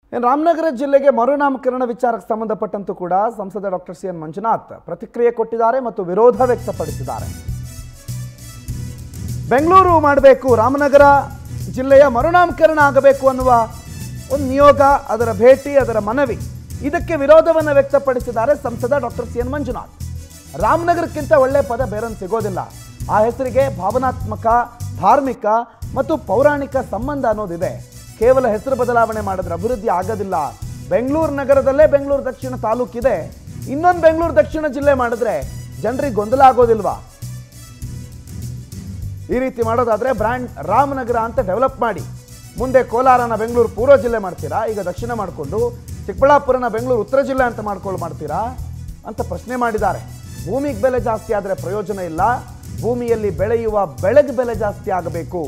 ಇನ್ನು ರಾಮನಗರ ಜಿಲ್ಲೆಗೆ ಮರುನಾಮಕರಣ ವಿಚಾರಕ್ಕೆ ಸಂಬಂಧಪಟ್ಟಂತೂ ಕೂಡ ಸಂಸದ ಡಾಕ್ಟರ್ ಸಿ ಎನ್ ಮಂಜುನಾಥ್ ಪ್ರತಿಕ್ರಿಯೆ ಕೊಟ್ಟಿದ್ದಾರೆ ಮತ್ತು ವಿರೋಧ ವ್ಯಕ್ತಪಡಿಸಿದ್ದಾರೆ ಬೆಂಗಳೂರು ಮಾಡಬೇಕು ರಾಮನಗರ ಜಿಲ್ಲೆಯ ಮರುನಾಮಕರಣ ಆಗಬೇಕು ಅನ್ನುವ ಒಂದು ನಿಯೋಗ ಅದರ ಭೇಟಿ ಅದರ ಮನವಿ ಇದಕ್ಕೆ ವಿರೋಧವನ್ನು ವ್ಯಕ್ತಪಡಿಸಿದ್ದಾರೆ ಸಂಸದ ಡಾಕ್ಟರ್ ಸಿ ಎನ್ ಮಂಜುನಾಥ್ ರಾಮನಗರಕ್ಕಿಂತ ಒಳ್ಳೆ ಪದ ಬೇರೊಂದು ಸಿಗೋದಿಲ್ಲ ಆ ಹೆಸರಿಗೆ ಭಾವನಾತ್ಮಕ ಧಾರ್ಮಿಕ ಮತ್ತು ಪೌರಾಣಿಕ ಸಂಬಂಧ ಅನ್ನೋದಿದೆ ಕೇವಲ ಹೆಸರು ಬದಲಾವಣೆ ಮಾಡಿದ್ರೆ ಅಭಿವೃದ್ಧಿ ಆಗೋದಿಲ್ಲ ಬೆಂಗಳೂರು ನಗರದಲ್ಲೇ ಬೆಂಗಳೂರು ದಕ್ಷಿಣ ತಾಲೂಕಿದೆ ಇನ್ನೊಂದು ಬೆಂಗಳೂರು ದಕ್ಷಿಣ ಜಿಲ್ಲೆ ಮಾಡಿದ್ರೆ ಜನರಿಗೆ ಗೊಂದಲ ಆಗೋದಿಲ್ವಾ ಈ ರೀತಿ ಮಾಡೋದಾದ್ರೆ ಬ್ರ್ಯಾಂಡ್ ರಾಮನಗರ ಅಂತ ಡೆವಲಪ್ ಮಾಡಿ ಮುಂದೆ ಕೋಲಾರನ ಬೆಂಗಳೂರು ಪೂರ್ವ ಜಿಲ್ಲೆ ಮಾಡ್ತೀರಾ ಈಗ ದಕ್ಷಿಣ ಮಾಡಿಕೊಂಡು ಚಿಕ್ಕಬಳ್ಳಾಪುರನ ಬೆಂಗಳೂರು ಉತ್ತರ ಜಿಲ್ಲೆ ಅಂತ ಮಾಡ್ಕೊಂಡು ಮಾಡ್ತೀರಾ ಅಂತ ಪ್ರಶ್ನೆ ಮಾಡಿದ್ದಾರೆ ಭೂಮಿಗೆ ಬೆಲೆ ಜಾಸ್ತಿ ಆದರೆ ಪ್ರಯೋಜನ ಇಲ್ಲ ಭೂಮಿಯಲ್ಲಿ ಬೆಳೆಯುವ ಬೆಳೆಗೆ ಬೆಲೆ ಜಾಸ್ತಿ ಆಗಬೇಕು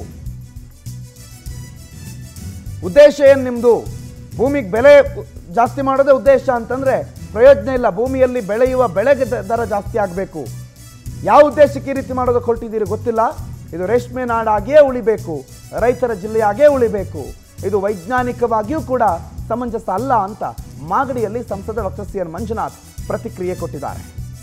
ಉದ್ದೇಶ ಏನು ನಿಮ್ಮದು ಭೂಮಿಗೆ ಬೆಲೆ ಜಾಸ್ತಿ ಮಾಡೋದೇ ಉದ್ದೇಶ ಅಂತಂದ್ರೆ ಪ್ರಯೋಜನ ಇಲ್ಲ ಭೂಮಿಯಲ್ಲಿ ಬೆಳೆಯುವ ಬೆಳೆಗೆ ದ- ದರ ಜಾಸ್ತಿ ಆಗಬೇಕು ಯಾವ ಉದ್ದೇಶಕ್ಕೆ ಈ ರೀತಿ ಮಾಡೋದಕ್ಕೆ ಹೊರಟಿದ್ದೀರಿ ಗೊತ್ತಿಲ್ಲ ಇದು ರೇಷ್ಮೆ ನಾಡಾಗಿಯೇ ಉಳಿಬೇಕು ರೈತರ ಜಿಲ್ಲೆಯಾಗೇ ಉಳಿಬೇಕು ಇದು ವೈಜ್ಞಾನಿಕವಾಗಿಯೂ ಕೂಡ ಸಮಂಜಸ ಅಲ್ಲ ಅಂತ ಮಾಗಡಿಯಲ್ಲಿ ಸಂಸದ ಡಾಕ್ಟರ್ ಸಿ ಎನ್ ಮಂಜುನಾಥ್ ಪ್ರತಿಕ್ರಿಯೆ ಕೊಟ್ಟಿದ್ದಾರೆ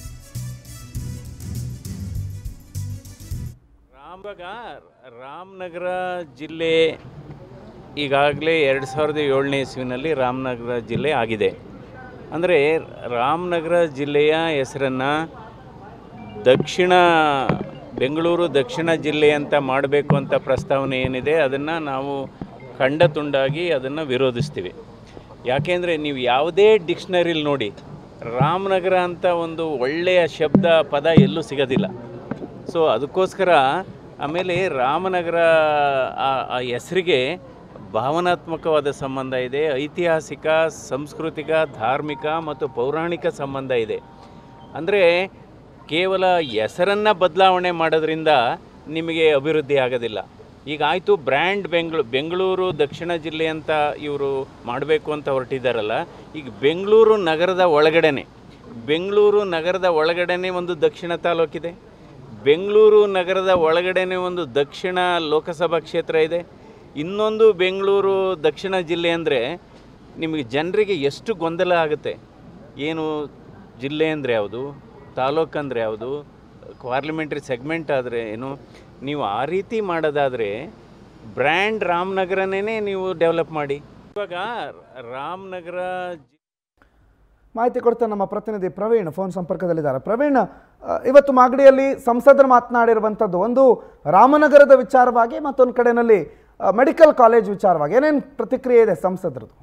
ರಾಮಗ ರಾಮನಗರ ಜಿಲ್ಲೆ ಈಗಾಗಲೇ ಎರಡು ಸಾವಿರದ ಏಳನೇ ಇಸ್ವಿನಲ್ಲಿ ರಾಮನಗರ ಜಿಲ್ಲೆ ಆಗಿದೆ ಅಂದರೆ ರಾಮನಗರ ಜಿಲ್ಲೆಯ ಹೆಸರನ್ನು ದಕ್ಷಿಣ ಬೆಂಗಳೂರು ದಕ್ಷಿಣ ಜಿಲ್ಲೆ ಅಂತ ಮಾಡಬೇಕು ಅಂತ ಪ್ರಸ್ತಾವನೆ ಏನಿದೆ ಅದನ್ನು ನಾವು ಖಂಡ ತುಂಡಾಗಿ ಅದನ್ನು ವಿರೋಧಿಸ್ತೀವಿ ಯಾಕೆಂದರೆ ನೀವು ಯಾವುದೇ ಡಿಕ್ಷನರಿಲಿ ನೋಡಿ ರಾಮನಗರ ಅಂತ ಒಂದು ಒಳ್ಳೆಯ ಶಬ್ದ ಪದ ಎಲ್ಲೂ ಸಿಗೋದಿಲ್ಲ ಸೊ ಅದಕ್ಕೋಸ್ಕರ ಆಮೇಲೆ ರಾಮನಗರ ಆ- ಆ ಹೆಸರಿಗೆ ಭಾವನಾತ್ಮಕವಾದ ಸಂಬಂಧ ಇದೆ ಐತಿಹಾಸಿಕ ಸಾಂಸ್ಕೃತಿಕ ಧಾರ್ಮಿಕ ಮತ್ತು ಪೌರಾಣಿಕ ಸಂಬಂಧ ಇದೆ ಅಂದರೆ ಕೇವಲ ಹೆಸರನ್ನು ಬದಲಾವಣೆ ಮಾಡೋದ್ರಿಂದ ನಿಮಗೆ ಅಭಿವೃದ್ಧಿ ಆಗೋದಿಲ್ಲ ಈಗ ಆಯಿತು ಬ್ರ್ಯಾಂಡ್ ಬೆಂಗಳೂರು ಬೆಂಗಳೂರು ದಕ್ಷಿಣ ಜಿಲ್ಲೆ ಅಂತ ಇವರು ಮಾಡಬೇಕು ಅಂತ ಹೊರಟಿದ್ದಾರಲ್ಲ ಈಗ ಬೆಂಗಳೂರು ನಗರದ ಒಳಗಡೆನೆ ಬೆಂಗಳೂರು ನಗರದ ಒಳಗಡೆನೆ ಒಂದು ದಕ್ಷಿಣ ತಾಲೂಕಿದೆ ಬೆಂಗಳೂರು ನಗರದ ಒಳಗಡೆನೆ ಒಂದು ದಕ್ಷಿಣ ಲೋಕಸಭಾ ಕ್ಷೇತ್ರ ಇದೆ ಇನ್ನೊಂದು ಬೆಂಗಳೂರು ದಕ್ಷಿಣ ಜಿಲ್ಲೆ ಅಂದರೆ ನಿಮಗೆ ಜನರಿಗೆ ಎಷ್ಟು ಗೊಂದಲ ಆಗುತ್ತೆ ಏನು ಜಿಲ್ಲೆ ಅಂದರೆ ಯಾವುದು ತಾಲೂಕು ಅಂದರೆ ಯಾವುದು ಪಾರ್ಲಿಮೆಂಟ್ರಿ ಸೆಗ್ಮೆಂಟ್ ಆದರೆ ಏನು ನೀವು ಆ ರೀತಿ ಮಾಡೋದಾದರೆ ಬ್ರ್ಯಾಂಡ್ ರಾಮನಗರನೇ ನೀವು ಡೆವಲಪ್ ಮಾಡಿ ಇವಾಗ ರಾಮನಗರ ಜಿ- ಮಾಹಿತಿ ಕೊಡ್ತಾರೆ ನಮ್ಮ ಪ್ರತಿನಿಧಿ ಪ್ರವೀಣ್ ಫೋನ್ ಸಂಪರ್ಕದಲ್ಲಿದ್ದಾರೆ ಪ್ರವೀಣ್ ಆ, ಇವತ್ತು ಮಾಗಡಿಯಲ್ಲಿ ಸಂಸದರು ಮಾತನಾಡಿರುವಂಥದ್ದು ಒಂದು ರಾಮನಗರದ ವಿಚಾರವಾಗಿ ಮತ್ತೊಂದು ಕಡೆಯಲ್ಲಿ ಮೆಡಿಕಲ್ ಕಾಲೇಜ್ ವಿಚಾರವಾಗಿ ಏನೇನು ಪ್ರತಿಕ್ರಿಯೆ ಇದೆ ಸಂಸದರದು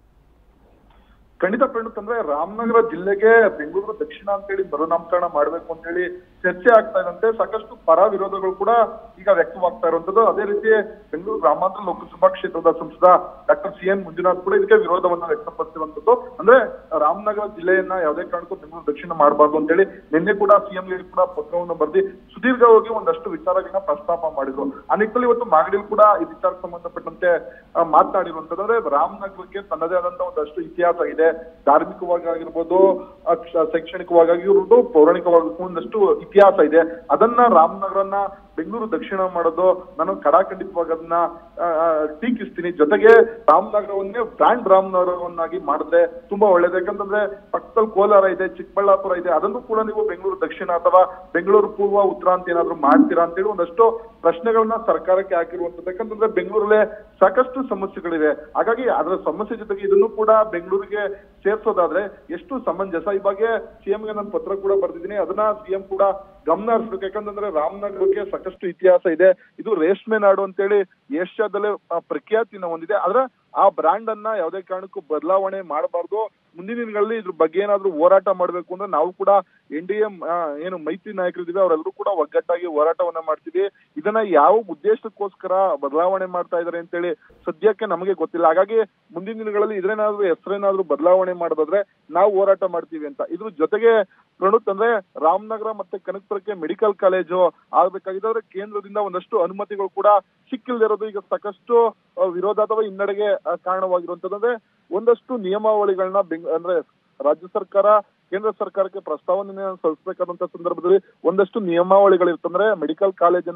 ಖಂಡಿತ ಪ್ರಣುತ್ ಅಂದ್ರೆ ರಾಮನಗರ ಜಿಲ್ಲೆಗೆ ಬೆಂಗಳೂರು ದಕ್ಷಿಣ ಅಂತೇಳಿ ಮರುನಾಮಕರಣ ಮಾಡ್ಬೇಕು ಅಂತ ಹೇಳಿ ಚರ್ಚೆ ಆಗ್ತಾ ಇದಂತೆ ಸಾಕಷ್ಟು ಪರ ವಿರೋಧಗಳು ಕೂಡ ಈಗ ವ್ಯಕ್ತವಾಗ್ತಾ ಇರುವಂತದ್ದು ಅದೇ ರೀತಿ ಬೆಂಗಳೂರು ಗ್ರಾಮಾಂತರ ಲೋಕಸಭಾ ಕ್ಷೇತ್ರದ ಸಂಸದ ಡಾಕ್ಟರ್ ಸಿ ಎನ್ ಮಂಜುನಾಥ್ ಕೂಡ ಇದಕ್ಕೆ ವಿರೋಧವನ್ನ ವ್ಯಕ್ತಪಡಿಸಿರುವಂತದ್ದು ಅಂದ್ರೆ ರಾಮನಗರ ಜಿಲ್ಲೆಯನ್ನ ಯಾವುದೇ ಕಾರಣಕ್ಕೂ ಬೆಂಗಳೂರು ದಕ್ಷಿಣ ಮಾಡಬಾರ್ದು ಅಂತೇಳಿ ನಿನ್ನೆ ಕೂಡ ಸಿಎಂ ಕೂಡ ಪತ್ರವನ್ನು ಬರೆದಿ ಸುದೀರ್ಘವಾಗಿ ಒಂದಷ್ಟು ವಿಚಾರಗಳನ್ನ ಪ್ರಸ್ತಾಪ ಮಾಡಿದ್ರು ಆ ನಿಟ್ಟಿನಲ್ಲಿ ಇವತ್ತು ಮಾಗಡಿಯಲ್ಲಿ ಕೂಡ ಈ ವಿಚಾರಕ್ಕೆ ಸಂಬಂಧಪಟ್ಟಂತೆ ಆ, ಮಾತನಾಡಿರುವಂತದ್ದು ಅಂದ್ರೆ ರಾಮನಗರಕ್ಕೆ ತನ್ನದೇ ಆದಂತ ಒಂದಷ್ಟು ಇತಿಹಾಸ ಇದೆ ಧಾರ್ಮಿಕವಾಗಿ ಆಗಿರ್ಬೋದು ಆ, ಕ್ಷ- ಶೈಕ್ಷಣಿಕವಾಗಿ ಆಗಿರ್ಬೋದು ಪೌರಾಣಿಕವಾಗಿ ಒಂದಷ್ಟು ಇತಿಹಾಸ ಇದೆ ಅದನ್ನ ರಾಮನಗರನ್ನ ಬೆಂಗಳೂರು ದಕ್ಷಿಣ ಮಾಡೋದು ನಾನು ಕಡಾಖಂಡಿತವಾಗಿ ಅದನ್ನ ಆ, ಆ, ಟೀಕಿಸ್ತೀನಿ ಜೊತೆಗೆ ರಾಮನಗರವನ್ನೇ ಬ್ರ್ಯಾಂಡ್ ರಾಮನಗರವನ್ನಾಗಿ ಮಾಡಿದ್ರೆ ತುಂಬಾ ಒಳ್ಳೇದು ಯಾಕಂತಂದ್ರೆ ಪಕ್ಕದಲ್ಲಿ ಕೋಲಾರ ಇದೆ ಚಿಕ್ಕಬಳ್ಳಾಪುರ ಇದೆ ಅದನ್ನು ಕೂಡ ನೀವು ಬೆಂಗಳೂರು ದಕ್ಷಿಣ ಅಥವಾ ಬೆಂಗಳೂರು ಪೂರ್ವ ಉತ್ತರ ಅಂತ ಏನಾದ್ರು ಮಾಡ್ತೀರಾ ಅಂತೇಳಿ ಒಂದಷ್ಟು ಪ್ರಶ್ನೆಗಳನ್ನ ಸರ್ಕಾರಕ್ಕೆ ಹಾಕಿರುವಂತದ್ದು ಯಾಕಂತಂದ್ರೆ ಬೆಂಗಳೂರಲ್ಲೇ ಸಾಕಷ್ಟು ಸಮಸ್ಯೆಗಳಿವೆ ಹಾಗಾಗಿ ಅದರ ಸಮಸ್ಯೆ ಜೊತೆಗೆ ಇದನ್ನು ಕೂಡ ಬೆಂಗಳೂರಿಗೆ ಸೇರ್ಸೋದಾದ್ರೆ ಎಷ್ಟು ಸಮಂಜಸ ಈ ಬಗ್ಗೆ ಸಿಎಂಗೆ ನಾನು ಪತ್ರ ಕೂಡ ಬರೆದಿದ್ದೀನಿ ಅದನ್ನ ಸಿಎಂ ಕೂಡ ಗಮನ ಹರಿಸ್ಬೇಕು ಯಾಕಂತಂದ್ರೆ ರಾಮನಗರಕ್ಕೆ ಸಾಕಷ್ಟು ಇತಿಹಾಸ ಇದೆ ಇದು ರೇಷ್ಮೆ ನಾಡು ಅಂತೇಳಿ ಏಷ್ಯಾದಲ್ಲೇ ಆ, ಪ್ರಖ್ಯಾತಿನ ಹೊಂದಿದೆ ಆದ್ರೆ ಆ ಬ್ರ್ಯಾಂಡ್ ಅನ್ನ ಯಾವುದೇ ಕಾರಣಕ್ಕೂ ಬದಲಾವಣೆ ಮಾಡಬಾರ್ದು ಮುಂದಿನ ದಿನಗಳಲ್ಲಿ ಇದ್ರ ಬಗ್ಗೆ ಏನಾದ್ರೂ ಹೋರಾಟ ಮಾಡ್ಬೇಕು ಅಂದ್ರೆ ನಾವು ಕೂಡ ಎನ್ ಡಿ ಎ ಏನು ಮೈತ್ರಿ ನಾಯಕರಿದ್ದೀವಿ ಅವರೆಲ್ಲರೂ ಕೂಡ ಒಗ್ಗಟ್ಟಾಗಿ ಹೋರಾಟವನ್ನ ಮಾಡ್ತೀವಿ ಇದನ್ನ ಯಾವ ಉದ್ದೇಶಕ್ಕೋಸ್ಕರ ಬದಲಾವಣೆ ಮಾಡ್ತಾ ಇದಾರೆ ಅಂತೇಳಿ ಸದ್ಯಕ್ಕೆ ನಮಗೆ ಗೊತ್ತಿಲ್ಲ ಹಾಗಾಗಿ ಮುಂದಿನ ದಿನಗಳಲ್ಲಿ ಇದ್ರೇನಾದ್ರೂ ಹೆಸರೇನಾದ್ರೂ ಬದಲಾವಣೆ ಮಾಡೋದಾದ್ರೆ ನಾವು ಹೋರಾಟ ಮಾಡ್ತೀವಿ ಅಂತ ಇದ್ರ ಜೊತೆಗೆ ಪ್ರಣುತ್ ಅಂದ್ರೆ ರಾಮನಗರ ಮತ್ತೆ ಕನಕಪುರಕ್ಕೆ ಮೆಡಿಕಲ್ ಕಾಲೇಜು ಆಗ್ಬೇಕಾಗಿದ್ರೆ ಕೇಂದ್ರದಿಂದ ಒಂದಷ್ಟು ಅನುಮತಿಗಳು ಕೂಡ ಸಿಕ್ಕಿಲ್ದಿರೋದು ಈಗ ಸಾಕಷ್ಟು ಆ, ವಿರೋಧ ಅಥವಾ ಹಿನ್ನಡೆಗೆ ಆ, ಕಾರಣವಾಗಿರುವಂತದ್ದು ಅಂದ್ರೆ ಒಂದಷ್ಟು ನಿಯಮಾವಳಿಗಳನ್ನ ಬೆಂಗ್ ಅಂದ್ರೆ ರಾಜ್ಯ ಸರ್ಕಾರ ಕೇಂದ್ರ ಸರ್ಕಾರಕ್ಕೆ ಪ್ರಸ್ತಾವನೆ ಸಲ್ಲಿಸಬೇಕಾದಂತ ಸಂದರ್ಭದಲ್ಲಿ ಒಂದಷ್ಟು ನಿಯಮಾವಳಿಗಳಿರ್ತಂದ್ರೆ ಮೆಡಿಕಲ್ ಕಾಲೇಜಿನ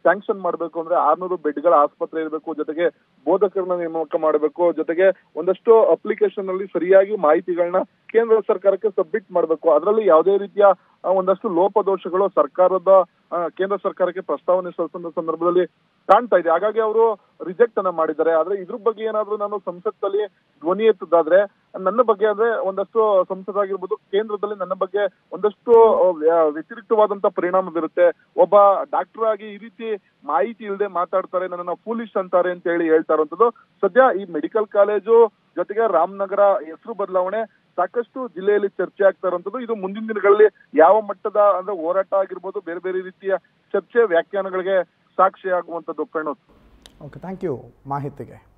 ಸ್ಯಾಂಕ್ಷನ್ ಮಾಡಬೇಕು ಅಂದ್ರೆ ಆರ್ನೂರು ಬೆಡ್ಗಳ ಆಸ್ಪತ್ರೆ ಇರಬೇಕು ಜೊತೆಗೆ ಬೋಧಕರನ್ನ ನೇಮಕ ಮಾಡಬೇಕು ಜೊತೆಗೆ ಒಂದಷ್ಟು ಅಪ್ಲಿಕೇಶನ್ ಅಲ್ಲಿ ಸರಿಯಾಗಿ ಮಾಹಿತಿಗಳನ್ನ ಕೇಂದ್ರ ಸರ್ಕಾರಕ್ಕೆ ಸಬ್ಮಿಟ್ ಮಾಡಬೇಕು ಅದರಲ್ಲಿ ಯಾವುದೇ ರೀತಿಯ ಆ, ಒಂದಷ್ಟು ಲೋಪದೋಷಗಳು ಸರ್ಕಾರದ ಆ, ಕೇಂದ್ರ ಸರ್ಕಾರಕ್ಕೆ ಪ್ರಸ್ತಾವನೆ ಸಲ್ಲಿಸಿದ ಸಂದರ್ಭದಲ್ಲಿ ಕಾಣ್ತಾ ಇದೆ ಹಾಗಾಗಿ ಅವರು ರಿಜೆಕ್ಟ್ ಅನ್ನ ಮಾಡಿದ್ದಾರೆ ಆದ್ರೆ ಇದ್ರ ಬಗ್ಗೆ ಏನಾದ್ರೂ ನಾನು ಸಂಸತ್ತಲ್ಲಿ ಧ್ವನಿ ಎತ್ತದಾದ್ರೆ ನನ್ನ ಬಗ್ಗೆ ಅಂದ್ರೆ ಒಂದಷ್ಟು ಸಂಸದಾಗಿರ್ಬೋದು ಕೇಂದ್ರದಲ್ಲಿ ನನ್ನ ಬಗ್ಗೆ ಒಂದಷ್ಟು ಆ, ವ್ಯ- ವ್ಯತಿರಿಕ್ತವಾದಂತ ಪರಿಣಾಮ ಬೀರುತ್ತೆ ಒಬ್ಬ ಡಾಕ್ಟರ್ ಆಗಿ ಈ ರೀತಿ ಮಾಹಿತಿ ಇಲ್ಲದೆ ಮಾತಾಡ್ತಾರೆ ನನ್ನನ್ನ ಫೂಲಿಶ್ ಅಂತಾರೆ ಅಂತ ಹೇಳಿ ಹೇಳ್ತಾ ಇರುವಂತದ್ದು ಸದ್ಯ ಈ ಮೆಡಿಕಲ್ ಕಾಲೇಜು ಜೊತೆಗೆ ರಾಮನಗರ ಹೆಸರು ಬದಲಾವಣೆ ಸಾಕಷ್ಟು ಜಿಲ್ಲೆಯಲ್ಲಿ ಚರ್ಚೆ ಆಗ್ತಾ ಇರುವಂತದ್ದು ಇದು ಮುಂದಿನ ದಿನಗಳಲ್ಲಿ ಯಾವ ಮಟ್ಟದ ಅಂದ್ರೆ ಹೋರಾಟ ಆಗಿರ್ಬೋದು ಬೇರೆ ಬೇರೆ ರೀತಿಯ ಚರ್ಚೆ ವ್ಯಾಖ್ಯಾನಗಳಿಗೆ ಸಾಕ್ಷಿ ಆಗುವಂತದ್ದು ಪ್ರಣೋತ್ ಓಕೆ ಥ್ಯಾಂಕ್ ಯು ಮಾಹಿತಿಗೆ